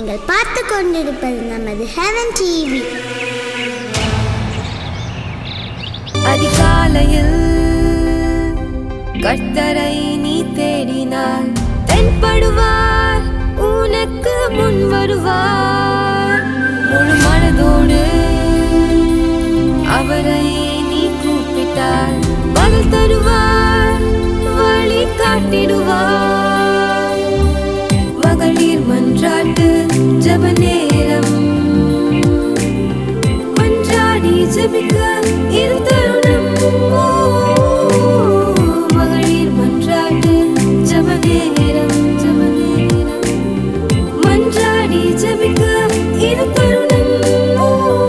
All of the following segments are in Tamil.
நீங்கள் பார்த்து கொண்டிருப்பது நமது ஹெவன் டிவி அதிகாலையில் கர்த்தரை நீ தேடினால் தென்படுவார் உனக்கு முன் வருவார் முழு மனதோடு அவரை நீ கூப்பிட்டால் பதில் தருவார் வழி காட்டிடுவார் மகளிர் மன்றாட்டு ஜப நேரம் மன்றாடி ஜபிக்க இது தருணம் ஓ, மகளிர் மன்றாட்டு ஜப நேரம் ஜப நேரம் மன்றாடி ஜபிக்க இது தருணம் ஓ,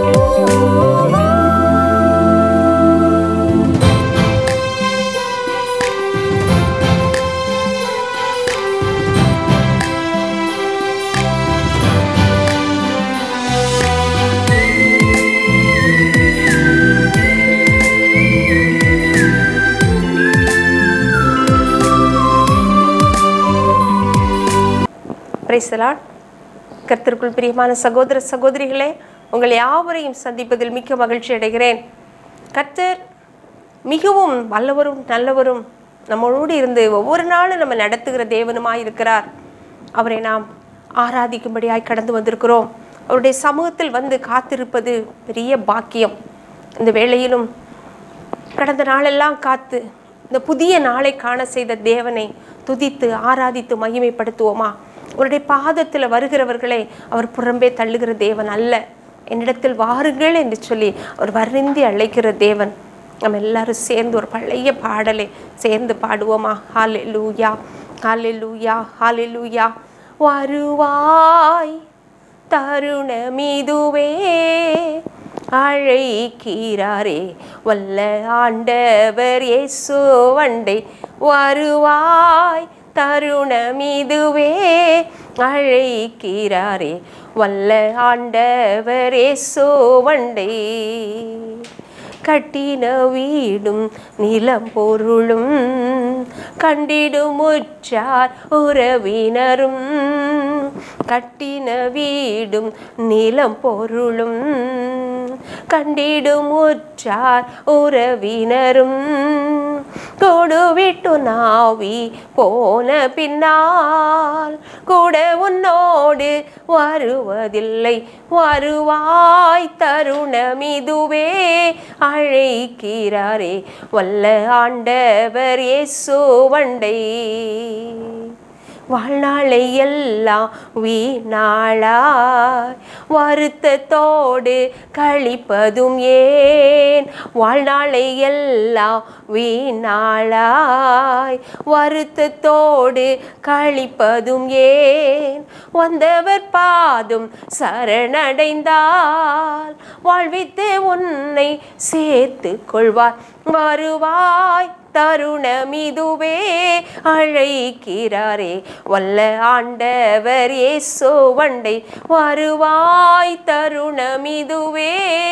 பிரைசலாட் கர்த்தருக்குள் பிரியமான சகோதர சகோதரிகளே உங்கள் யாவரையும் சந்திப்பதில் மிக்க மகிழ்ச்சி அடைகிறேன் கர்த்தர் மிகவும் வல்லவரும் நல்லவரும் நம்மளோடு இருந்து ஒவ்வொரு நாளும் நம்ம நடத்துகிற தேவனுமாய் இருக்கிறார் அவரை நாம் ஆராதிக்கும்படியாய் கடந்து வந்திருக்கிறோம் அவருடைய சமூகத்தில் வந்து காத்திருப்பது பெரிய பாக்கியம் இந்த வேளையிலும் கடந்த நாளெல்லாம் காத்து இந்த புதிய நாளை காண செய்த தேவனை துதித்து ஆராதித்து மகிமைப்படுத்துவோமா அவருடைய பாதத்தில் வருகிறவர்களை அவர் புறம்பே தள்ளுகிற தேவன் அல்ல என்னிடத்தில் வாருங்கள் என்று சொல்லி அவர் வருந்தி அழைக்கிற தேவன் நம்ம எல்லாரும் சேர்ந்து ஒரு பழைய பாடலை சேர்ந்து பாடுவோமா ஹாலே லூயா ஹாலே லூயா ஹாலே லூயா வருவாய் தருணமிதுவே அழைக்கிறாரே வல்ல ஆண்டவர் இயேசு வண்டை வருவாய் தருணமிதுவே அழைக்கிறாரே வல்ல ஆண்டவர் இயேசு வண்டை கட்டின வீடும் நிலம் பொருளும் கண்டிடும் உற்றார் உறவினரும் கட்டின வீடும் நிலம் பொருளும் கண்டிடும் உற்றார் உறவினரும் கொடுவிட்டு நாவி போன பின்னால் கூட உன்னோடு வருவதில்லை வருவாய் தருணமிதுவே அழைக்கிறாரே வல்ல ஆண்டவர் இயேசு வண்டை வாழ்நாளை எல்லாம் வீணாளாய் வருத்தத்தோடு கழிப்பதும் ஏன் வாழ்நாளை எல்லாம் வீணாளாய் வருத்தத்தோடு கழிப்பதும் ஏன் வந்தவர் பாதும் சரணடைந்தால் வாழ்வித்து உன்னை சேர்த்து கொள்வார் வருவாய் தருணமிதுவே அழைக்கிறாரே வல்ல ஆண்டவர் இயேசு வண்டை வருவாய் தருணமிதுவே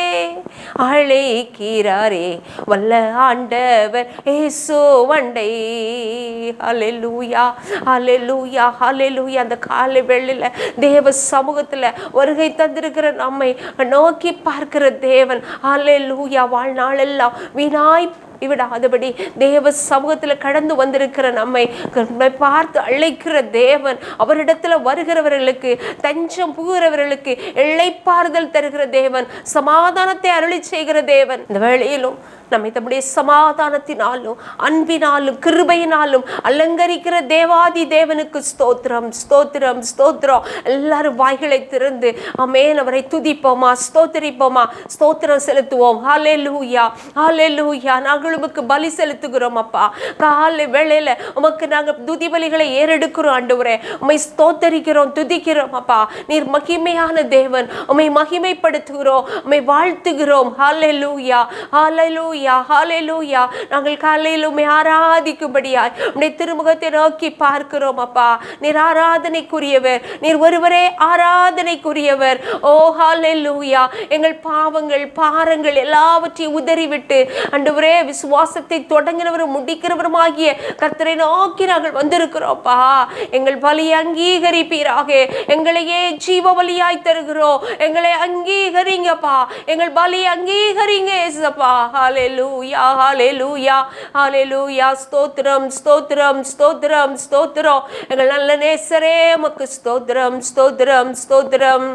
அழைக்கிறாரே வல்ல ஆண்டவர் இயேசு வண்டை ஹalleluya ஹalleluya ஹalleluya அந்த காலை வெள்ளில தேவ சமூகத்துல வருகை தந்திருக்கிற நம்மை நோக்கி பார்க்கிற தேவன் ஹalleluya வாழ்நாளெல்லாம் வீணாய் விடாதபடி தேவ சமூகத்தில் கடந்து வந்திருக்கிற நம்மை நம்மை பார்த்து அழைக்கிற தேவன் அவரிடத்துல வருகிறவர்களுக்கு தஞ்சம் புகுகிறவர்களுக்கு இழைப்பாறுதல் தருகிற தேவன் சமாதானத்தை அருளி செய்கிற தேவன் இந்த வேளையிலும் நம்மை தம்முடைய சமாதானத்தினாலும் அன்பினாலும் கிருபையினாலும் அலங்கரிக்கிற தேவாதி தேவனுக்கு ஸ்தோத்திரம் ஸ்தோத்திரம் ஸ்தோத்திரம் எல்லாரும் வாய்களை திறந்து அமேன் அவரை துதிப்போமா ஸ்தோத்திரிப்போமா ஸ்தோத்திரம் செலுத்துவோம் ஹாலே லூயா ஹாலே லூயா நாங்கள் உமக்கு பலி செலுத்துகிறோம் அப்பா காலை வேளையில உமக்கு நாங்கள் துதி பலிகளை ஏறெடுக்கிறோம் ஆண்டவரே உம்மை ஸ்தோத்தரிக்கிறோம் துதிக்கிறோம் அப்பா நீர் மகிமையான தேவன் உம்மை மகிமைப்படுத்துகிறோம் உம்மை வாழ்த்துகிறோம் ஹாலே லூயா ஹாலே லூயா ஹாலே லூயா நாங்கள் காலையில் உம்மை ஆராதிக்கும்படியாய் உம்முடைய திருமுகத்தை நோக்கி பார்க்கிறோம் அப்பா நீர் ஆராதனைக்குரியவர் நீர் ஒருவரே ஆராதனைக்குரியவர் ஓ ஹாலே லூயா எங்கள் பாவங்கள் பாரங்கள் எல்லாவற்றையும் உதறிவிட்டு ஆண்டவரே விசுவாச விசுவாசத்தை தொடங்கினவரும் முடிக்கிறவருமாகிய கர்த்தரை நோக்கி நாங்கள் வந்திருக்கிறோம்ப்பா எங்கள் பலியை அங்கீகரிப்பீராக எங்களையே ஜீவ பலியாய் தருகிறோம் எங்களை அங்கீகரிங்கப்பா எங்கள் பலியை அங்கீகரிங்க ஏசப்பா ஹalleluya ஹalleluya ஹalleluya ஸ்தோத்திரம் ஸ்தோத்திரம் ஸ்தோத்திரம் ஸ்தோத்திரம் எங்கள் நல்ல நேசரே உமக்கு ஸ்தோத்திரம் ஸ்தோத்திரம் ஸ்தோத்திரம்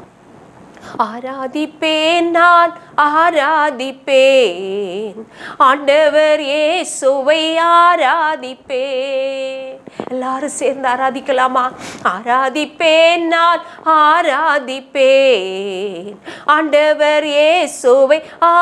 ஆராதிப்பேன் நான் ஆராதிப்பேன் ஆண்டவர் இயேசுவை ஆராதிப்பேன் எல்லாரும் சேர்ந்து ஆராதிக்கலாமா ஆராதிப்பேன் நான் ஆராதிப்பேன் ஆண்டவர் இயேசுவை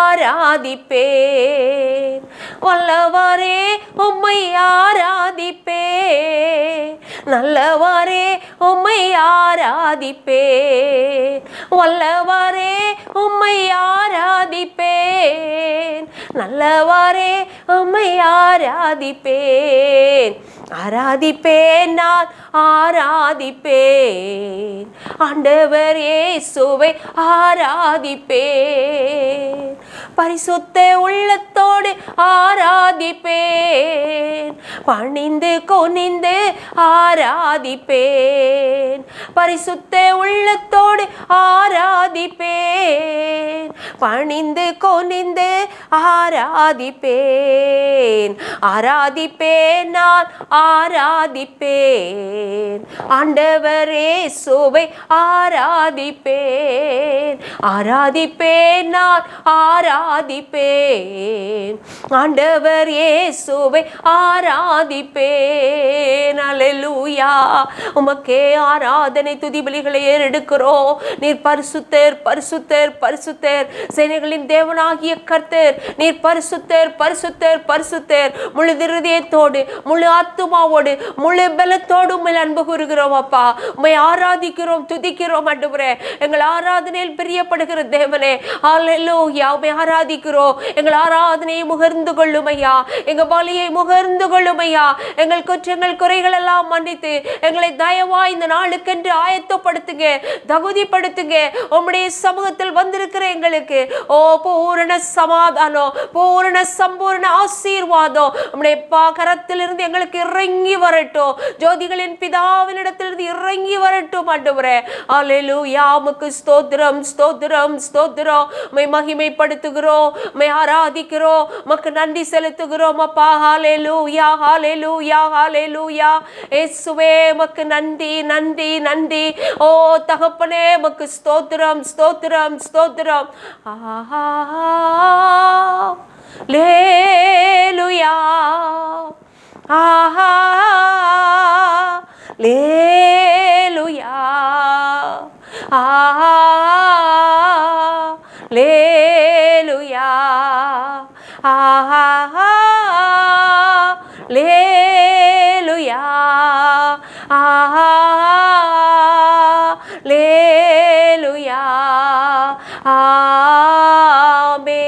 ஆராதிப்பேன் வல்லவரே உம்மை ஆராதிப்பேன் நல்லவரே உம்மை ஆராதிப்பேன் வல்லவரே உம்மை ஆராதிப்பேன் நல்லவரே உம்மை ஆராதிப்பேன் ஆராதிப்பேன் நான் ஆராதிப்பேன் ஆண்டவர் இயேசுவை ஆராதிப்பேன் பரிசுத்த உள்ளத்தோடு ஆராதிப்பேன் பணிந்து கொனிந்து ஆராதிப்பேன் பரிசுத்த உள்ளத்தோடு ஆராதிப்பேன் பணிந்து கொனிந்து ஆராதிப்பேன் ஆராதிப்பேன் நான் ஆராதிப்பேன் ஆண்டவரே சுவை ஆராதிப்பேன் ஆராதிப்பேன் நான் ஆராதிப்பேன் ஆண்டவர் இயேசுவை ஆராதிப்பேன் அல்லேலூயா உமக்கே ஆராதனை துதிபலிகளை ஏறெடுக்கிறோம் நீர் பரிசுத்தர் பரிசுத்தர் பரிசுத்தர் சேனைகளின் தேவனாகிய கர்த்தர் நீர் பரிசுத்தர் பரிசுத்தர் பரிசுத்தர் முழு இருதயத்தோடு முழு ஆத்துமாவோடு முழு பலத்தோடு உண்மை அன்பு கூறுகிறோம் அப்பா உண்மை ஆராதிக்கிறோம் துதிக்கிறோம் ஆண்டவரே எங்கள் ஆராதனையில் பிரியப்படுகிற தேவனே அல்லேலூயா உம்மை ஆராதிக்கிறோம் எங்கள் ஆராதனையை முகர்ந்து கொள்ளும் ஐயா எங்க பலியை முகர்ந்து கொள்ளும் ஐயா எங்கள் குற்றங்கள் குறைகள் எல்லாம் மன்னித்து எங்களை தயவா இந்த நாளுக்கென்று ஆயத்தப்படுத்துங்க தகுதிப்படுத்துங்க உம்முடைய சமூகத்தில் வந்திருக்கிற எங்களுக்கு ஓ பூரண சமாதானம் பூரண சம்பூர்ண ஆசீர்வாதம் உம்முடைய பா- கரத்திலிருந்து எங்களுக்கு இறங்கி வரட்டும் ஜோதிகளின் பிதாவினிடத்திலிருந்து இறங்கி வரட்டும் ஆண்டவரே அல்லேலூயா உமக்கு ஸ்தோத்திரம் ஸ்தோத்திரம் ஸ்தோத்திரம் உம்மை மகிமைப்படுத்துகிறோம் உம்மை ஆராதிக்கிறோம் உமக்கு நன்றி செலுத்துகிறோம் அப்பா ஹalleluya ஹalleluya ஹalleluya இயேசுவே உமக்கு நன்றி நன்றி நன்றி ஓ தகப்பனே உமக்கு ஸ்தோத்திரம் ஸ்தோத்திரம் ஸ்தோத்திரம் ஆஹா லேலுயா ஆஹா லேலுயா ஆஹா லேலுயா ஆஹா லேலுயா ஆஹா லேலுயா ஆமே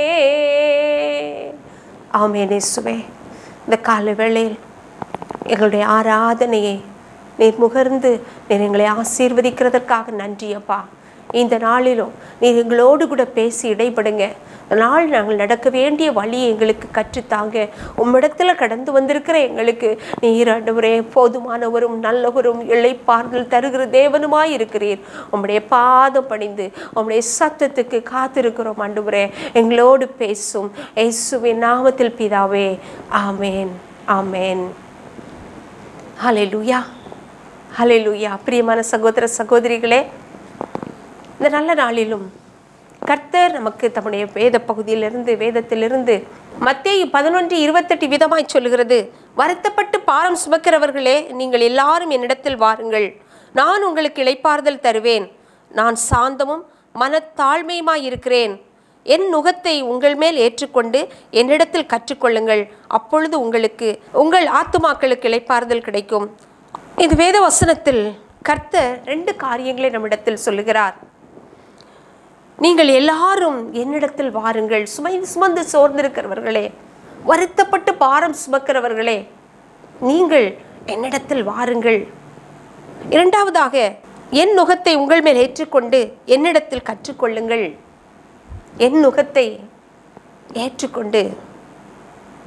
ஆமேன் இயேசுவே இந்த கால வேளையில் எங்களுடைய ஆராதனையை நீர் முகர்ந்து நீர் எங்களை ஆசீர்வதிக்கிறதற்காக நன்றி அப்பா இந்த நாளிலும் நீர் எங்களோடு கூட பேசி இடைப்படுங்க இந்த நாள் நாங்கள் நடக்க வேண்டிய வழியை எங்களுக்கு கற்றுத்தாங்க உம்மிடத்தில் கடந்து வந்திருக்கிற எங்களுக்கு நீர் ஆண்டவரே போதுமானவரும் நல்லவரும் இளைப்பாறுதல் தருகிற தேவனுமாய் இருக்கிறீர் உம்முடைய பாதம் பணிந்து உம்முடைய சத்தத்துக்கு காத்திருக்கிறோம் ஆண்டவரே எங்களோடு பேசும் இயேசுவின் நாமத்தில் பிதாவே ஆமேன் ஆமேன் ஹalleluya ஹalleluya பிரியமான சகோதர சகோதரிகளே இந்த நல்ல நாளிலும் கர்த்தர் நமக்கு தம்முடைய வேத பகுதியிலிருந்து வேதத்திலிருந்து மத்தேயு பதினொன்று இருபத்தெட்டு விதமாய் சொல்லுகிறது வருத்தப்பட்டு பாரம் சுமக்கிறவர்களே நீங்கள் எல்லாரும் என்னிடத்தில் வாருங்கள் நான் உங்களுக்கு இளைப்பாறுதல் தருவேன் நான் சாந்தமும் மனத்தாழ்மையுமாய் இருக்கிறேன் என் நுகத்தை உங்கள் மேல் ஏற்றுக்கொண்டு என்னிடத்தில் கற்றுக்கொள்ளுங்கள் அப்பொழுது உங்களுக்கு உங்கள் ஆத்துமாக்களுக்கு இளைப்பாறுதல் கிடைக்கும் இது வேத வசனத்தில் கர்த்தர் ரெண்டு காரியங்களை நம்மிடத்தில் சொல்லுகிறார் நீங்கள் எல்லாரும் என்னிடத்தில் வாருங்கள் சுமை சுமந்து சோர்ந்திருக்கிறவர்களே வருத்தப்பட்டு பாரம் சுமக்கிறவர்களே நீங்கள் என்னிடத்தில் வாருங்கள் இரண்டாவதாக என் நுகத்தை உங்கள் மேல் ஏற்றுக்கொண்டு என்னிடத்தில் கற்றுக்கொள்ளுங்கள் என் நுகத்தை ஏற்றுக்கொண்டு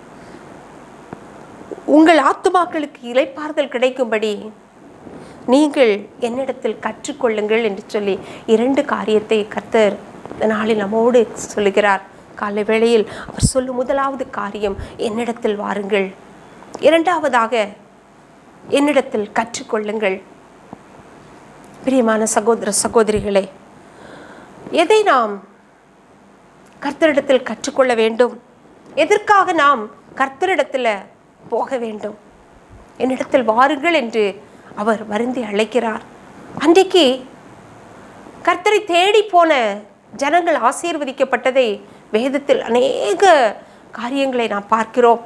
உங்கள் ஆத்துமாக்களுக்கு இளைப்பாறுதல் கிடைக்கும்படி நீங்கள் என்னிடத்தில் கற்றுக்கொள்ளுங்கள் என்று சொல்லி இரண்டு காரியத்தை கர்த்தர் இந்த நாளில் நம்மோடு சொல்லுகிறார் காலை வேளையில் அவர் சொல்லும் முதலாவது காரியம் என்னிடத்தில் வாருங்கள் இரண்டாவதாக என்னிடத்தில் கற்றுக்கொள்ளுங்கள் பிரியமான சகோதர சகோதரிகளே எதை நாம் கர்த்தரிடத்தில் கற்றுக்கொள்ள வேண்டும் எதற்காக நாம் கர்த்தரிடத்தில் போக வேண்டும் என்னிடத்தில் வாருங்கள் என்று அவர் வருந்தி அழைக்கிறார் அன்றைக்கு கர்த்தரை தேடி போன ஜனங்கள் ஆசீர்வதிக்கப்பட்டதை வேதத்தில் அநேக காரியங்களை நாம் பார்க்கிறோம்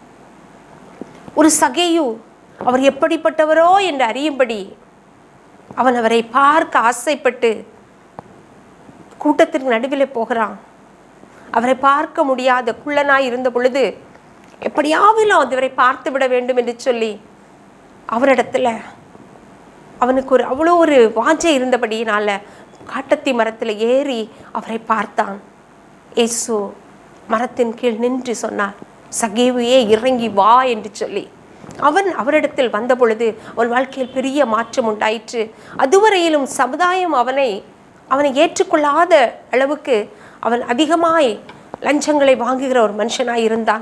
ஒரு சகேயு அவர் எப்படிப்பட்டவரோ என்று அறியும்படி அவன் அவரை பார்க்க ஆசைப்பட்டு கூட்டத்திற்கு நடுவில் போகிறான் அவரை பார்க்க முடியாத குள்ளனாய் இருந்த பொழுது எப்படியாவிலும் அவரை பார்த்து விட வேண்டும் என்று சொல்லி அவரிடத்துல அவனுக்கு ஒரு அவ்வளோ ஒரு வாஞ்சை இருந்தபடியினால காட்டத்தி மரத்தில் ஏறி அவரை பார்த்தான் இயேசு மரத்தின் கீழ் நின்று சொன்னார் சகேவுயே இறங்கி வா என்று சொல்லி அவன் அவரிடத்தில் வந்த பொழுது அவன் வாழ்க்கையில் பெரிய மாற்றம் உண்டாயிற்று அதுவரையிலும் சமுதாயம் அவனை அவனை ஏற்றுக்கொள்ளாத அளவுக்கு அவன் அதிகமாய் லஞ்சங்களை வாங்குகிற ஒரு மனுஷனாய் இருந்தான்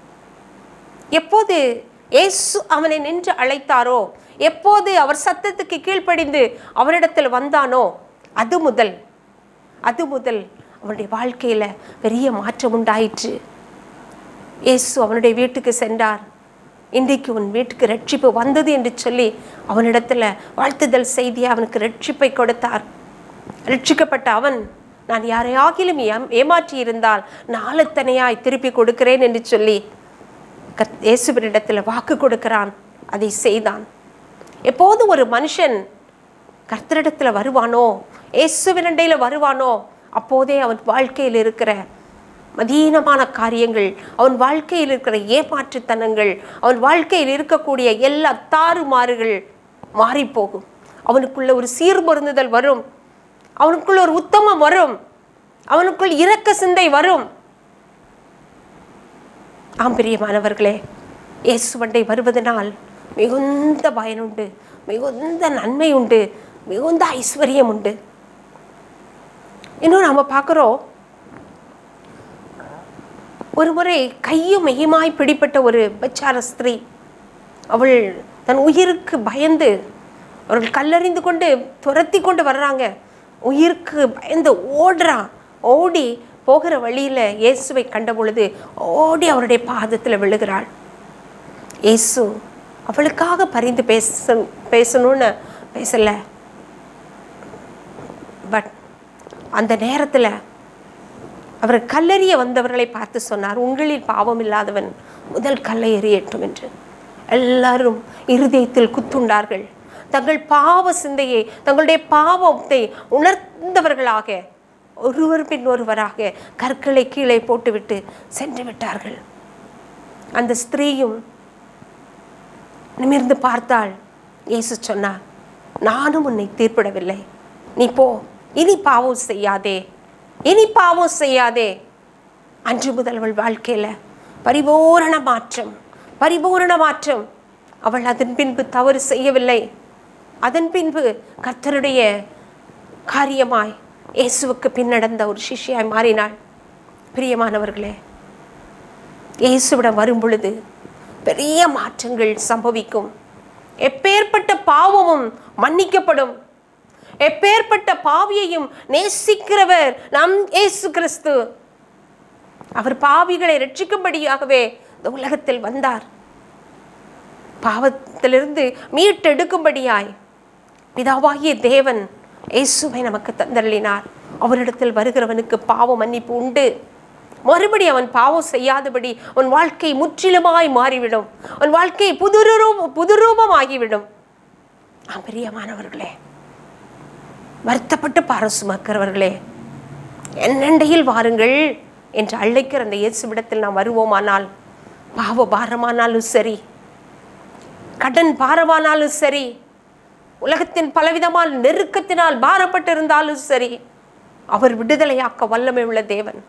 எப்போது இயேசு அவனை நின்று அழைத்தாரோ எப்போது அவர் சத்தத்துக்கு கீழ்ப்படிந்து அவரிடத்தில் வந்தானோ அது முதல் அது முதல் அவனுடைய வாழ்க்கையில பெரிய மாற்றம் உண்டாயிற்று இயேசு அவனுடைய வீட்டுக்கு சென்றார் இன்றைக்கு உன் வீட்டுக்கு ரட்சிப்பு வந்தது என்று சொல்லி அவனிடத்துல வாழ்த்துதல் செய்தி அவனுக்கு ரட்சிப்பை கொடுத்தார் ரட்சிக்கப்பட்ட அவன் நான் யாரையாகிலும் ஏம் ஏமாற்றி இருந்தால் நாளத்தனையாய் திருப்பி கொடுக்கிறேன் என்று சொல்லி கத் இயேசுவரிடத்தில் வாக்கு கொடுக்கிறான் அதை செய்தான் எப்போது ஒரு மனுஷன் கர்த்தரிடத்தில் வருவானோ இயேசுவினண்டையில் வருவானோ அப்போதே அவன் வாழ்க்கையில் இருக்கிற மதீனமான காரியங்கள் அவன் வாழ்க்கையில் இருக்கிற ஏமாற்றுத்தனங்கள் அவன் வாழ்க்கையில் இருக்கக்கூடிய எல்லா தாறுமாறுகள் மாறிப்போகும் அவனுக்குள்ள ஒரு சீர்பொருந்துதல் வரும் அவனுக்குள்ள ஒரு உத்தமம் வரும் அவனுக்குள் இரக்க சிந்தை வரும் ஆம் பிரியமானவர்களே இயேசுவண்டை வருவதனால் மிகுந்த பயனுண்டு மிகுந்த நன்மை உண்டு மிகுந்த ஐஸ்வர்யம் உண்டு இன்னும் நாம் பார்க்குறோம் ஒரு முறை கையும் மெய்யுமாய் பிடிப்பட்ட ஒரு பச்சார ஸ்திரீ அவள் தன் உயிருக்கு பயந்து அவர்கள் கல்லறிந்து கொண்டு துரத்தி கொண்டு வர்றாங்க உயிருக்கு பயந்து ஓடுறான் ஓடி போகிற வழியில் இயேசுவை கண்ட பொழுது ஓடி அவருடைய பாதத்தில் விழுகிறாள் இயேசு அவளுக்காக பரிந்து பேச பேசணும்னு பேசலை பட் அந்த நேரத்தில் அவர் கல்லெறிய வந்தவர்களை பார்த்து சொன்னார் உங்களில் பாவம் இல்லாதவன் முதல் கல்லை எறியட்டும் என்று எல்லாரும் இருதயத்தில் குத்துண்டார்கள் தங்கள் பாவ சிந்தையை தங்களுடைய பாவத்தை உணர்ந்தவர்களாக ஒருவர் பின் ஒருவராக கற்களை கீழே போட்டுவிட்டு சென்று விட்டார்கள் அந்த ஸ்திரீயும் நிமிர்ந்து பார்த்தாள் இயேசு சொன்னார் நானும் உன்னை தீர்ப்பிடவில்லை நீ போ இனி பாவம் செய்யாதே இனி பாவம் செய்யாதே அன்று முதல் அவள் வாழ்க்கையில பரிபூரண மாற்றம் பரிபூரண மாற்றம் அவள் அதன் பின்பு தவறு செய்யவில்லை அதன் பின்பு கர்த்தருடைய காரியமாய் இயேசுவுக்கு பின் நடந்த ஒரு சிஷ்யாய் மாறினாள் பிரியமானவர்களே இயேசுவிடம் வரும் பொழுது பெரிய மாற்றங்கள் சம்பவிக்கும் எப்பேற்பட்ட பாவமும் மன்னிக்கப்படும் எப்பேற்பட்ட பாவியையும் நேசிக்கிறவர் நம் இயேசு கிறிஸ்து அவர் பாவிகளை ரட்சிக்கும்படியாகவே இந்த உலகத்தில் வந்தார் பாவத்திலிருந்து மீட்டெடுக்கும்படியாய் பிதாவாகிய தேவன் இயேசுவை நமக்கு தந்தருளினார் அவரிடத்தில் வருகிறவனுக்கு பாவ மன்னிப்பு உண்டு மறுபடி அவன் பாவம் செய்யாதபடி உன் வாழ்க்கை முற்றிலுமாய் மாறிவிடும் உன் வாழ்க்கை புதுரூபம் புதுரூபம் ஆகிவிடும் ஆம், பிரியமானவர்களே வருத்தப்பட்டு பாரம் சுமக்கிறவர்களே என்னண்டையில் வாருங்கள் என்று அழைக்கிற அந்த இயேசுவிடத்தில் நாம் வருவோமானால் பாவ பாரமானாலும் சரி கடன் பாரமானாலும் சரி உலகத்தின் பலவிதமான நெருக்கத்தினால் பாரப்பட்டிருந்தாலும் சரி அவர் விடுதலையாக்க வல்லமை உள்ள தேவன்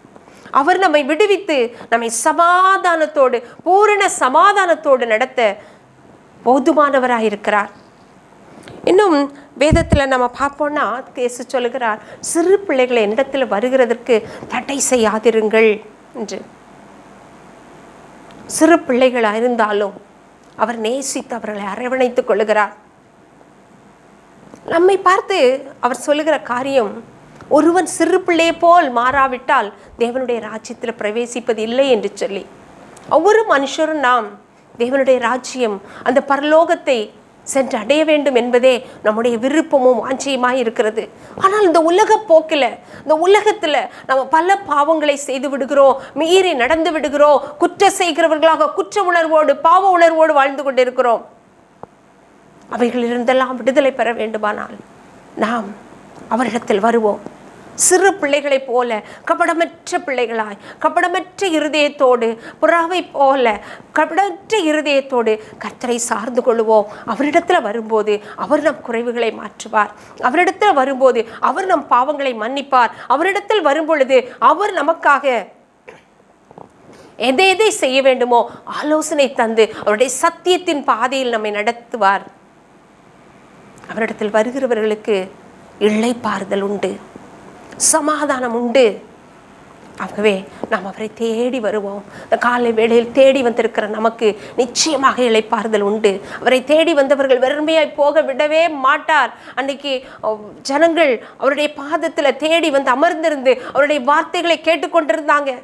அவர் நம்மை விடுவித்து நம்மை சமாதானத்தோடு பூரண சமாதானத்தோடு நடத்த போதுமானவராக இருக்கிறார் இன்னும் வேதத்தில் நம்ம பார்ப்போம்னா கேசு சொல்லுகிறார் சிறு பிள்ளைகளை என்னிடத்தில் வருகிறதற்கு தடை செய்யாதிருங்கள் என்று சிறு பிள்ளைகளாக இருந்தாலும் அவர் நேசித்து அவர்களை அரவணைத்துக் கொள்ளுகிறார் நம்மை பார்த்து அவர் சொல்லுகிற காரியம் ஒருவன் சிறு பிள்ளையை போல் மாறாவிட்டால் தேவனுடைய ராஜ்யத்தில் பிரவேசிப்பது இல்லை என்று சொல்லி ஒவ்வொரு மனுஷரும் நாம் தேவனுடைய ராஜ்யம் அந்த பரலோகத்தை சென்று அடைய வேண்டும் என்பதே நம்முடைய விருப்பமும் வாஞ்சியுமாய் இருக்கிறது ஆனால் இந்த உலக போக்கில் இந்த உலகத்தில் நம்ம பல பாவங்களை செய்து விடுகிறோம் மீறி நடந்து விடுகிறோம் குற்ற செய்கிறவர்களாக குற்ற உணர்வோடு பாவ உணர்வோடு வாழ்ந்து கொண்டிருக்கிறோம் அவைகளிலிருந்தெல்லாம் விடுதலை பெற வேண்டுமானால் நாம் அவரிடத்தில் வருவோம் சிறு பிள்ளைகளைப் போல கபடமற்ற பிள்ளைகளாய் கபடமற்ற இருதயத்தோடு புறாவை போல கபடமற்ற இருதயத்தோடு கர்த்தரை சார்ந்து கொள்வோம் அவரிடத்தில் வரும்போது அவர் நம் குறைவுகளை மாற்றுவார் அவரிடத்தில் வரும்போது அவர் நம் பாவங்களை மன்னிப்பார் அவரிடத்தில் வரும்பொழுது அவர் நமக்காக எதை எதை செய்ய வேண்டுமோ ஆலோசனை தந்து அவருடைய சத்தியத்தின் பாதையில் நம்மை நடத்துவார் அவரிடத்தில் வருகிறவர்களுக்கு இளைப்பாறுதல் உண்டு சமாதானம் உண்டு ஆகவே நாம் அவரை தேடி வருவோம் இந்த காலை வேளையில் தேடி வந்திருக்கிற நமக்கு நிச்சயமாக இளைப்பாறுதல் உண்டு அவரை தேடி வந்தவர்கள் வெறுமையாய் போக விடவே மாட்டார் அன்னைக்கு அஹ், ஜனங்கள் அவருடைய பாதத்தில் தேடி வந்து அமர்ந்திருந்து அவருடைய வார்த்தைகளை கேட்டுக்கொண்டிருந்தாங்க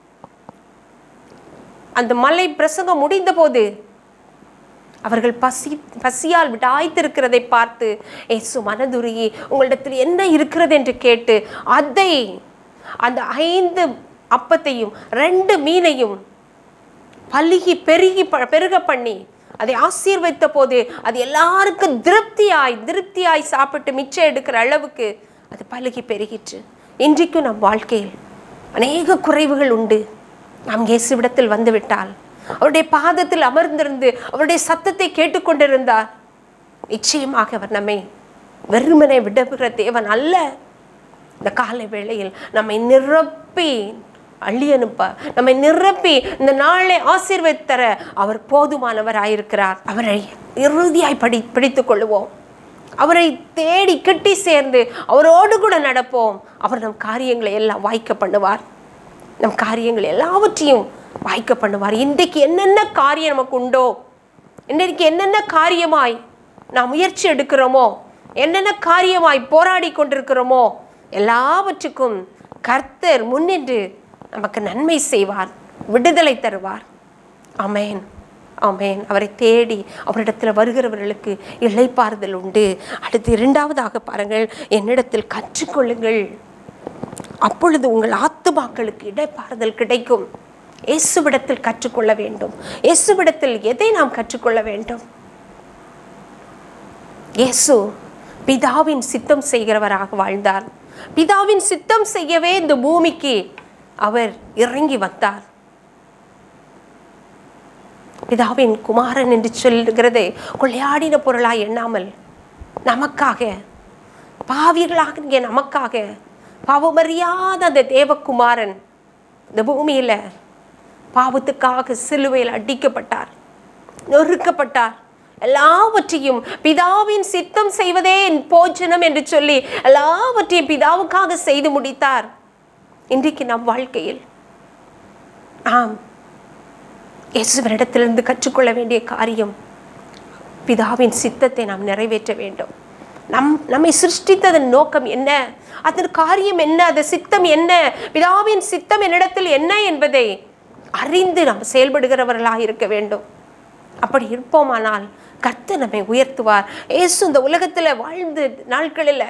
அந்த மலை பிரசங்கம் முடிந்த போது அவர்கள் பசி பசியால் விடாய்த்திருக்கிறதை பார்த்து ஏசு மனதுருகி உங்களிடத்தில் என்ன இருக்கிறது என்று கேட்டு அதை அந்த ஐந்து அப்பத்தையும் ரெண்டு மீனையும் பலுகி பெருகி ப- பெருக பண்ணி அதை ஆசீர்வதித்த போது அது எல்லாருக்கும் திருப்தியாய் திருப்தியாய் சாப்பிட்டு மிச்சம் எடுக்கிற அளவுக்கு அது பலுகி பெருகிற்று இன்றைக்கும் நம் வாழ்க்கையில் அநேக குறைவுகள் உண்டு நாம் இயேசுவிடத்தில் வந்துவிட்டால் அவருடைய பாதத்தில் அமர்ந்திருந்து அவருடைய சத்தத்தை கேட்டுக்கொண்டிருந்தார் நிச்சயமாக அவர் நம்மை வெறுமனை விடுகிற தேவன் அல்ல இந்த காலை வேளையில் நம்மை நிரப்பி அள்ளி அனுப்ப நம்மை நிரப்பி இந்த நாளை ஆசீர்வதித்தர அவர் போதுமானவராயிருக்கிறார் அவரை இறுதியாய் படி பிடித்துக் கொள்ளுவோம் அவரை தேடி கெட்டி சேர்ந்து அவரோடு கூட நடப்போம் அவர் நம் காரியங்களை எல்லாம் வாய்க்க பண்ணுவார் நம் காரியங்கள் எல்லாவற்றையும் வாய்க்க பண்ணுவார் இன்றைக்கு என்னென்ன காரியம் நமக்கு உண்டோ இன்றைக்கு என்னென்ன காரியமாய் நாம் முயற்சி எடுக்கிறோமோ என்னென்ன காரியமாய் போராடி கொண்டிருக்கிறோமோ எல்லாவற்றுக்கும் கர்த்தர் முன்னின்று நமக்கு நன்மை செய்வார் விடுதலை தருவார் ஆமென் ஆமென் அவரை தேடி அவரிடத்தில் வருகிறவர்களுக்கு இளைப்பாறுதல் உண்டு அடுத்து இரண்டாவதாக பாருங்கள் என்னிடத்தில் கற்றுக்கொள்ளுங்கள் அப்பொழுது உங்கள் ஆத்துமாக்களுக்கு இடைப்பாறுதல் கிடைக்கும் இயேசுவிடத்தில் கற்றுக்கொள்ள வேண்டும் இயேசுவிடத்தில் எதை நாம் கற்றுக்கொள்ள வேண்டும் இயேசு பிதாவின் சித்தம் செய்கிறவராக வாழ்ந்தார் பிதாவின் சித்தம் செய்யவே இந்த பூமிக்கு அவர் இறங்கி வந்தார் பிதாவின் குமாரன் என்று சொல்லுகிறதை கொள்ளையாடின பொருளாய் எண்ணாமல் நமக்காக பாவியர்களாகிய நமக்காக பாவமறியாத அந்த தேவகுமாரன் இந்த பூமியில் பாவத்துக்காக சிலுவையில் அடிக்கப்பட்டார் நொறுக்கப்பட்டார் எல்லாவற்றையும் பிதாவின் சித்தம் செய்வதே என் போஜனம் என்று சொல்லி எல்லாவற்றையும் பிதாவுக்காக செய்து முடித்தார் இன்றைக்கு நம் வாழ்க்கையில் ஆம் இயேசுவரிடத்திலிருந்து கற்றுக்கொள்ள வேண்டிய காரியம் பிதாவின் சித்தத்தை நாம் நிறைவேற்ற வேண்டும் நம் நம்மை சிருஷ்டித்ததன் நோக்கம் என்ன அதன் காரியம் என்ன அதன் சித்தம் என்ன பிதாவின் சித்தம் என்னிடத்தில் என்ன என்பதை அறிந்து நாம் செயல்படுகிறவர்களாக இருக்க வேண்டும் அப்படி இருப்போமானால் கர்த்தர் நம்மை உயர்த்துவார் இயேசு இந்த உலகத்தில் வாழ்ந்த நாட்களில்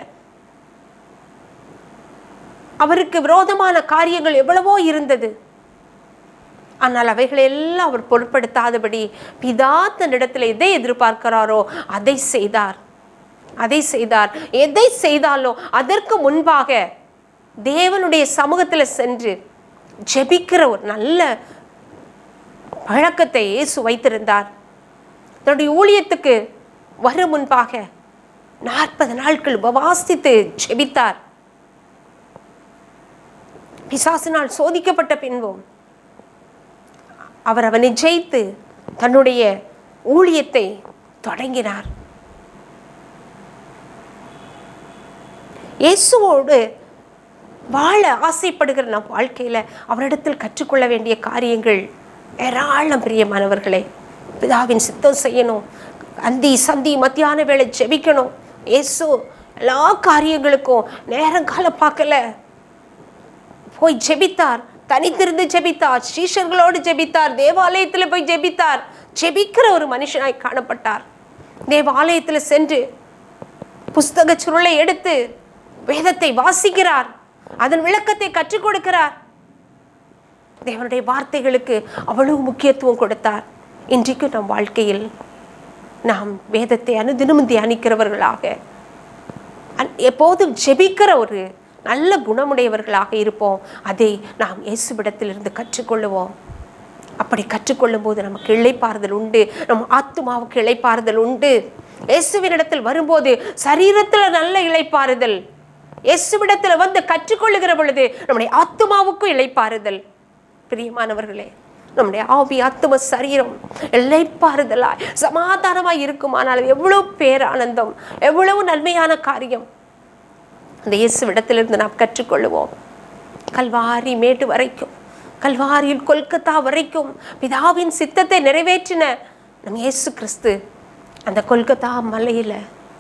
அவருக்கு விரோதமான காரியங்கள் எவ்வளவோ இருந்தது ஆனால் அவைகளை எல்லாம் அவர் பொருட்படுத்தாதபடி பிதா தன்னிடத்தில் எதை எதிர்பார்க்கிறாரோ அதை செய்தார் அதை செய்தார் எதை செய்தாலோ அதற்கு முன்பாக தேவனுடைய சமூகத்தில் சென்று ஜெபிக்கிற ஒரு நல்ல பழக்கத்தை இயேசு வைத்திருந்தார் தன்னுடைய ஊழியத்துக்கு வரும் முன்பாக நாற்பது நாட்கள் உபவாசித்து ஜெபித்தார் பிசாசினால் சோதிக்கப்பட்ட பின்பும் அவர் அவனை ஜெயித்து தன்னுடைய ஊழியத்தை தொடங்கினார் இயேசுவோடு வாழ ஆசைப்படுகிற நம் வாழ்க்கையில் அவரிடத்தில் கற்றுக்கொள்ள வேண்டிய காரியங்கள் ஏராளம் பிரியமானவர்களே பிதாவின் சித்தம் செய்யணும் அந்தி சந்தி மத்தியான வேளை ஜெபிக்கணும் இயேசு எல்லா காரியங்களுக்கும் நேரங்கால பார்க்கல போய் ஜெபித்தார் தனித்திருந்து ஜெபித்தார் ஸ்ரீஷர்களோடு ஜெபித்தார் தேவாலயத்தில் போய் ஜெபித்தார் ஜெபிக்கிற ஒரு மனுஷனாய் காணப்பட்டார் தேவாலயத்தில் சென்று புஸ்தக சுருளை எடுத்து வேதத்தை வாசிக்கிறார் அதன் விளக்கத்தை கற்றுக் கொடுக்கிறார் தேவனுடைய வார்த்தைகளுக்கு அவ்வளவு முக்கியத்துவம் கொடுத்தார் இன்றைக்கு நம் வாழ்க்கையில் நாம் வேதத்தை அனுதினமும் தியானிக்கிறவர்களாக அன்- எப்போதும் ஜெபிக்கிற ஒரு நல்ல குணமுடையவர்களாக இருப்போம் அதை நாம் இயேசுவிடத்திலிருந்து கற்றுக்கொள்ளுவோம் அப்படி கற்றுக்கொள்ளும் போது நமக்கு இளைப்பாறுதல் உண்டு நம் ஆத்துமாவுக்கு இளைப்பாறுதல் உண்டு இயேசுவினிடத்தில் வரும்போது சரீரத்தில் நல்ல இளைப்பாறுதல் இயேசுவிடத்தில் வந்து கற்றுக்கொள்ளுகிற பொழுது நம்முடைய ஆத்துமாவுக்கும் இளைப்பாறுதல் பிரியமானவர்களே நம்முடைய ஆவி ஆத்தும சரீரம் இளைப்பாறுதலாய் சமாதானமாய் இருக்குமானால் அது எவ்வளவு பேரானந்தம் எவ்வளவு நன்மையான காரியம் அந்த இயேசுவிடத்திலிருந்து நாம் கற்றுக்கொள்ளுவோம் கல்வாரி மேட்டு வரைக்கும் கல்வாரியில் கொல்கத்தா வரைக்கும் பிதாவின் சித்தத்தை நிறைவேற்றின நம் இயேசு கிறிஸ்து அந்த கொல்கத்தா மலையில்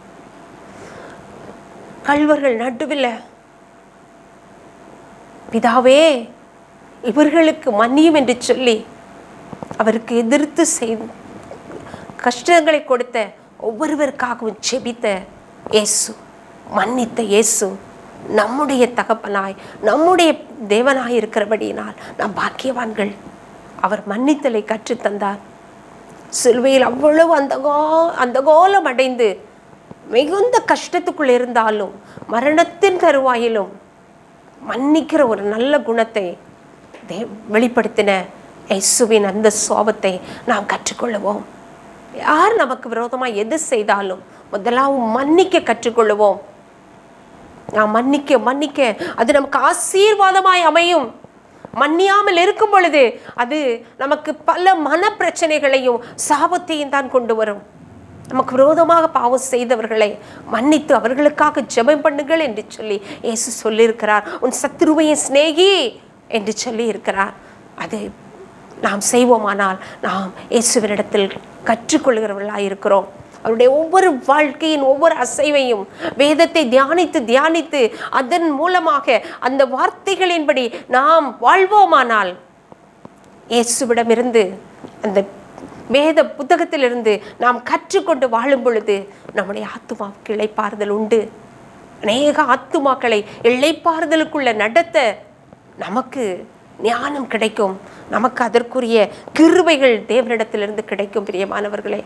கல்வர்கள் நடுவில் பிதாவே இவர்களுக்கு மன்னியும் என்று சொல்லி அவருக்கு எதிர்த்து செய்து கஷ்டங்களை கொடுத்த ஒவ்வொருவருக்காகவும் செபித்த இயேசு மன்னித்த இயேசு நம்முடைய தகப்பனாய் நம்முடைய தேவனாய் இருக்கிறபடியினால் நாம் பாக்கியவான்கள் அவர் மன்னித்தலை கற்றுத்தந்தார் சிலுவையில் அவ்வளவு அந்த கோ அந்த கோலம் அடைந்து மிகுந்த கஷ்டத்துக்குள் இருந்தாலும் மரணத்தின் தருவாயிலும் மன்னிக்கிற ஒரு நல்ல குணத்தை தே வெளிப்படுத்தின இயேசுவின் அந்த சோபத்தை நாம் கற்றுக்கொள்ளுவோம் யார் நமக்கு விரோதமாக எது செய்தாலும் முதலாவது மன்னிக்க கற்றுக்கொள்ளுவோம் நாம் மன்னிக்க மன்னிக்க அது நமக்கு ஆசீர்வாதமாய் அமையும் மன்னியாமல் இருக்கும் பொழுது அது நமக்கு பல மன பிரச்சனைகளையும் சாபத்தையும் தான் கொண்டு வரும் நமக்கு விரோதமாக பாவம் செய்தவர்களை மன்னித்து அவர்களுக்காக ஜெபம் பண்ணுங்கள் என்று சொல்லி இயேசு சொல்லியிருக்கிறார் உன் சத்துருவையின் சிநேகி என்று சொல்லி இருக்கிறார் அது நாம் செய்வோமானால் நாம் இயேசுவினிடத்தில் கற்றுக்கொள்கிறவர்களாக இருக்கிறோம் அவருடைய ஒவ்வொரு வாழ்க்கையின் ஒவ்வொரு அசைவையும் வேதத்தை தியானித்து தியானித்து அதன் மூலமாக அந்த வார்த்தைகளின்படி நாம் வாழ்வோமானால் இயேசுவிடமிருந்து அந்த வேத புத்தகத்திலிருந்து நாம் கற்றுக்கொண்டு வாழும் பொழுது நம்முடைய ஆத்துமாவுக்கு இளைப்பாறுதல் உண்டு அநேக ஆத்துமாக்களை இளைப்பாறுதலுக்குள்ள நடத்த நமக்கு ஞானம் கிடைக்கும் நமக்கு அதற்குரிய கிருபைகள் தேவனிடத்திலிருந்து கிடைக்கும் பிரியமானவர்களே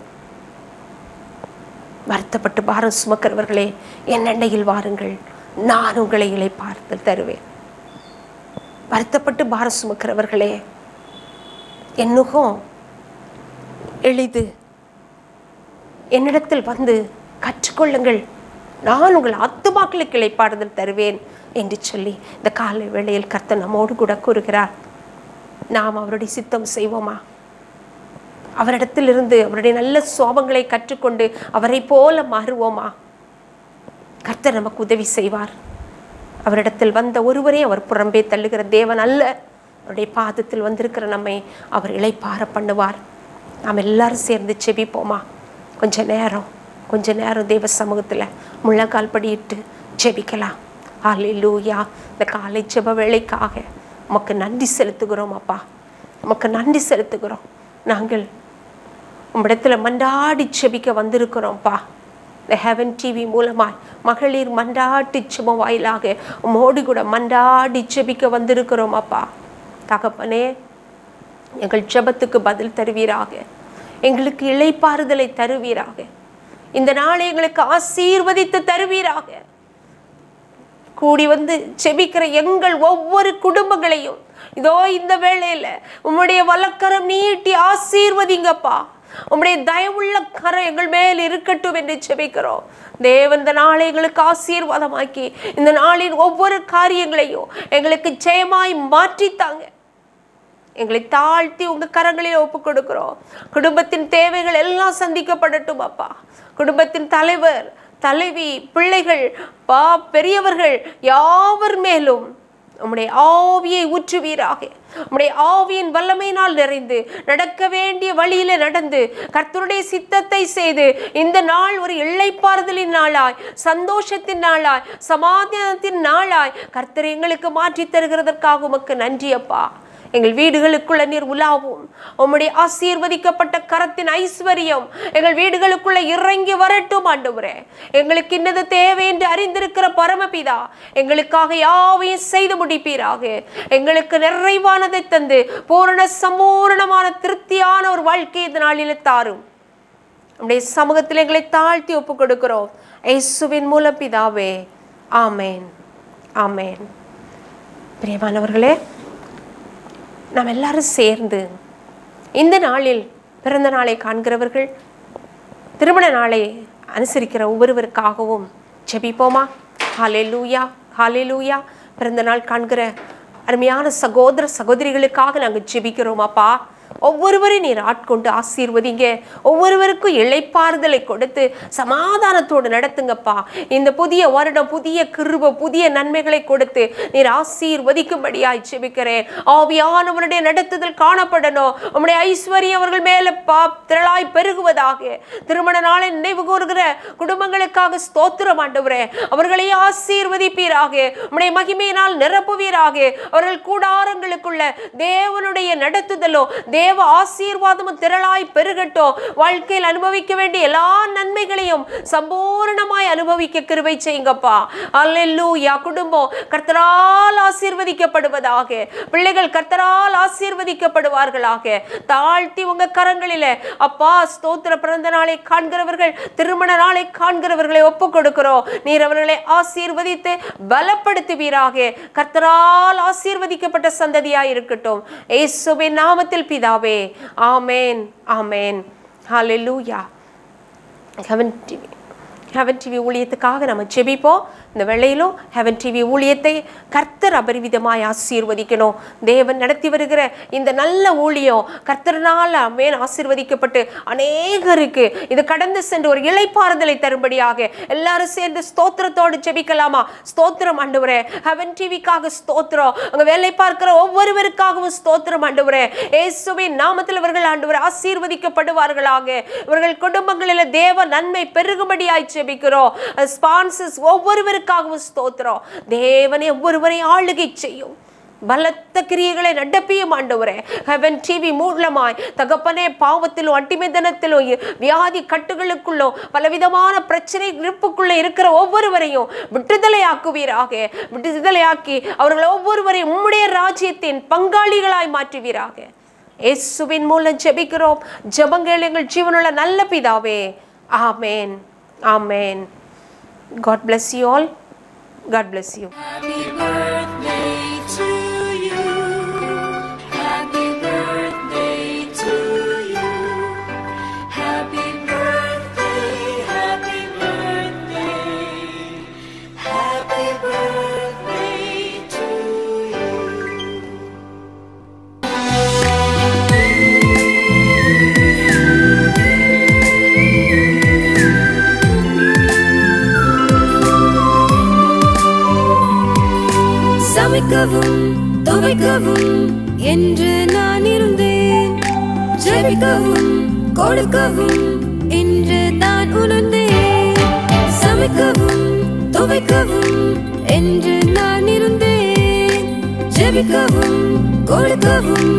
வருத்தப்பட்டு பாரம் சுமக்கிறவர்களே என் எண்ணெயில் வாருங்கள் நான் உங்களை இளைப்பாறுதல் தருவேன் வருத்தப்பட்டு பாரம் சுமக்கிறவர்களே என் நுகம் எளிது என்னிடத்தில் வந்து கற்றுக்கொள்ளுங்கள் நான் உங்கள் ஆத்துமாக்களுக்கு இளைப்பாறுதல் தருவேன் என்று சொல்லி இந்த காலை வேளையில் கர்த்தர் நம்மோடு கூட கூறுகிறார் நாம் அவருடைய சித்தம் செய்வோமா அவரிடத்திலிருந்து அவருடைய நல்ல சோபங்களை கற்றுக்கொண்டு அவரை போல மாறுவோமா கர்த்தர் நமக்கு உதவி செய்வார் அவரிடத்தில் வந்த ஒருவரே அவர் புறம்பே தள்ளுகிற தேவன் அல்ல அவருடைய பாதத்தில் வந்திருக்கிற நம்மை அவர் இளைப்பார பண்ணுவார் நாம் எல்லாரும் சேர்ந்து செபிப்போமா கொஞ்ச நேரம் கொஞ்ச நேரம் தேவ சமூகத்தில் முழங்கால் படியிட்டு ஜெபிக்கலாம் ஹalleluya இந்த காலை ஜெப வேளைக்காக உமக்கு நன்றி செலுத்துகிறோம் அப்பா உமக்கு நன்றி செலுத்துகிறோம் நாங்கள் உம்மிடத்துல மன்றாடி செபிக்க வந்திருக்கிறோம்ப்பா இந்த ஹெவன் டிவி மூலமாய் மகளிர் மன்றாட்டி சும வாயிலாக உம்மோடு கூட மன்றாடி செபிக்க வந்திருக்கிறோம் அப்பா தகப்பனே எங்கள் ஜெபத்துக்கு பதில் தருவீராக எங்களுக்கு இளைப்பாறுதலை தருவீராக இந்த நாளை எங்களுக்கு ஆசீர்வதித்து தருவீராக கூடி வந்து செபிக்கிற எங்கள் ஒவ்வொரு குடும்பங்களையும் இதோ இந்த வேளையில உம்முடைய வலக்கரம் நீட்டி ஆசீர்வதிங்கப்பா உம்முடைய தயவுள்ள கரம் எங்கள் மேல் இருக்கட்டும் என்று செபிக்கிறோம் தேவன் இந்த நாளை எங்களுக்கு ஆசீர்வாதமாக்கி இந்த நாளின் ஒவ்வொரு காரியங்களையும் எங்களுக்கு ஜெயமாய் மாற்றித்தாங்க எங்களை தாழ்த்தி உங்க கரங்களில் ஒப்பு கொடுக்கிறோம் குடும்பத்தின் தேவைகள் எல்லாம் சந்திக்கப்படட்டும் அப்பா குடும்பத்தின் தலைவர் தலைவி பிள்ளைகள் பா பெரியவர்கள் யாவர் மேலும் உம்முடைய ஆவியை ஊற்றுவீராக உம்முடைய ஆவியின் வல்லமையினால் நிறைந்து நடக்க வேண்டிய வழியில நடந்து கர்த்தருடைய சித்தத்தை செய்து இந்த நாள் ஒரு இள்ளைப்பாறுதலின் நாளாய் சந்தோஷத்தின் நாளாய் சமாதானத்தின் நாளாய் கர்த்தர் எங்களுக்கு மாற்றி தருகிறதற்காக உமக்கு நன்றி அப்பா எங்கள் வீடுகளுக்குள்ள நீர் உலாவும் உம்முடைய ஆசீர்வதிக்கப்பட்ட கரத்தின் ஐஸ்வர்யம் எங்கள் வீடுகளுக்குள்ள இறங்கி வரட்டும் ஆண்டவரே எங்களுக்கு இன்னது தேவை என்று அறிந்திருக்கிற பரமபிதா எங்களுக்காக யாவையும் செய்து முடிப்பீராக எங்களுக்கு நிறைவானதை தந்து பூரண சம்பூரணமான திருப்தியான ஒரு வாழ்க்கை இந்த நாளில் தாரும் நம்முடைய சமூகத்தில் எங்களை தாழ்த்தி ஒப்பு கொடுக்கிறோம் இயேசுவின் மூலம் பிதாவே ஆமேன் ஆமேன் பிரியமானவர்களே நாம் எல்லாரும் சேர்ந்து இந்த நாளில் பிறந்த நாளை காண்கிறவர்கள் திருமண நாளை அனுசரிக்கிற ஒவ்வொருவருக்காகவும் ஜெபிப்போமா ஹாலே லூயா ஹாலே லூயா பிறந்த நாள் காண்கிற அருமையான சகோதர சகோதரிகளுக்காக நாங்கள் ஜெபிக்கிறோம் அப்பா ஒவ்வொருவரையும் நீர் ஆட்கொண்டு ஆசீர்வதிங்க ஒவ்வொருவருக்கும் இளைப்பாறுதலை கொடுத்து சமாதானத்தோடு நடத்துங்கப்பா இந்த புதிய வருடம் புதிய கிருப புதிய நன்மைகளை கொடுத்து நீர் ஆசீர்வதிக்கும்படியாய் ஜெபிக்கிறேன் ஆவியானவருடைய நடத்துதல் காணப்படணும் உம்முடைய ஐஸ்வர்யம் அவர்கள் மேல பா திரளாய் பெருகுவதாக திருமண நாளை நினைவு கூறுகிற குடும்பங்களுக்காக ஸ்தோத்திரம் ஆண்டவரே அவர்களை ஆசீர்வதிப்பீராக உம்முடைய மகிமையினால் நிரப்புவீராக அவர்கள் கூடாரங்களுக்குள்ள தேவனுடைய நடத்துதலோ தேவ ஆசீர்வாதமும் திரளாய் பெருகட்டும் வாழ்க்கையில் அனுபவிக்க வேண்டிய எல்லா நன்மைகளையும் சம்பூர்ணமாய் அனுபவிக்க கிருபை செய்யுங்கப்பா அல்லேலூயா குடும்பம் கர்த்தரால் ஆசீர்வதிக்கப்படுவதாக பிள்ளைகள் கர்த்தரால் ஆசீர்வதிக்கப்படுவார்களாக தாழ்த்தி உங்க கரங்களில அப்பா ஸ்தோத்திர பிறந்த நாளை காண்கிறவர்கள் திருமண நாளை காண்கிறவர்களை ஒப்பு கொடுக்கிறோம் நீர் அவர்களை ஆசீர்வதித்து பலப்படுத்துவீராக கர்த்தரால் ஆசீர்வதிக்கப்பட்ட சந்ததியாய் இருக்கட்டும் இயேசுவின் நாமத்தில் பிதாவே ஆமேன் ஆமேன் ஹalleluya ஹெவன் டிவி ஹெவன் டிவி ஊழியத்துக்காக நம்ம ஜெபிப்போம் இந்த வேளையிலும் ஹெவன் டிவி ஊழியத்தை கர்த்தர் அபரிவிதமாய் ஆசீர்வதிக்கணும் தேவன் நடத்தி வருகிற இந்த நல்ல ஊழியம் கர்த்தர்னால் மேல் ஆசீர்வதிக்கப்பட்டு அநேகருக்கு இது கடந்து சென்று ஒரு இளைப்பாறுதலை தரும்படியாக எல்லாரும் சேர்ந்து ஸ்தோத்திரத்தோடு ஜெபிக்கலாமா ஸ்தோத்திரம் ஆண்டவரே ஹெவன் டிவிக்காக ஸ்தோத்திரம் அங்க வேலை பார்க்கிற ஒவ்வொருவருக்காகவும் ஸ்தோத்திரம் ஆண்டவரே இயேசுவின் நாமத்தில் இவர்கள் ஆண்டவர் ஆசீர்வதிக்கப்படுவார்களாக இவர்கள் குடும்பங்களில் தேவ நன்மை பெருகும்படியாய் ஜெபிக்கிறோம் ஸ்பான்சர்ஸ் ஒவ்வொருவருக்காகவும் ஸ்தோத்திரம் தேவனை ஒவ்வொருவரையும் ஆளுகை செய்யும் பலத்த கிரியைகளை நடப்பியும் ஆண்டவரே ஹெவன் டிவி மூலமாய் தகப்பனே பாவத்திலும் அட்டிமைதனத்திலும் இ- வியாதி கட்டுகளுக்குள்ளோ பலவிதமான பிரச்சனை இருப்புக்குள்ள இருக்கிற ஒவ்வொருவரையும் விடுதலை ஆக்குவீராக விடுதலையாக்கி அவர்கள் ஒவ்வொருவரையும் உம்முடைய ராஜ்யத்தின் பங்காளிகளாய் மாற்றுவீராக இயேசுவின் மூலம் ஜெபிக்கிறோம் ஜெபங்கள் எங்கள் ஜீவனுள்ள நல்ல பிதாவே ஆமேன் ஆமேன் God bless you all god bless you Happy birthday to you. Happy birthday to you. Happy birthday, happy birthday. Happy birthday to you. சமைக்கவும் துவைக்கவும் என்று நான் இருந்தேன் ஜெபிக்கவும் கொடுக்கவும் என்று நான் உணர்ந்தேன் சமைக்கவும் துவைக்கவும் என்று நான் இருந்தேன் ஜெபிக்கவும் கொடுக்கவும்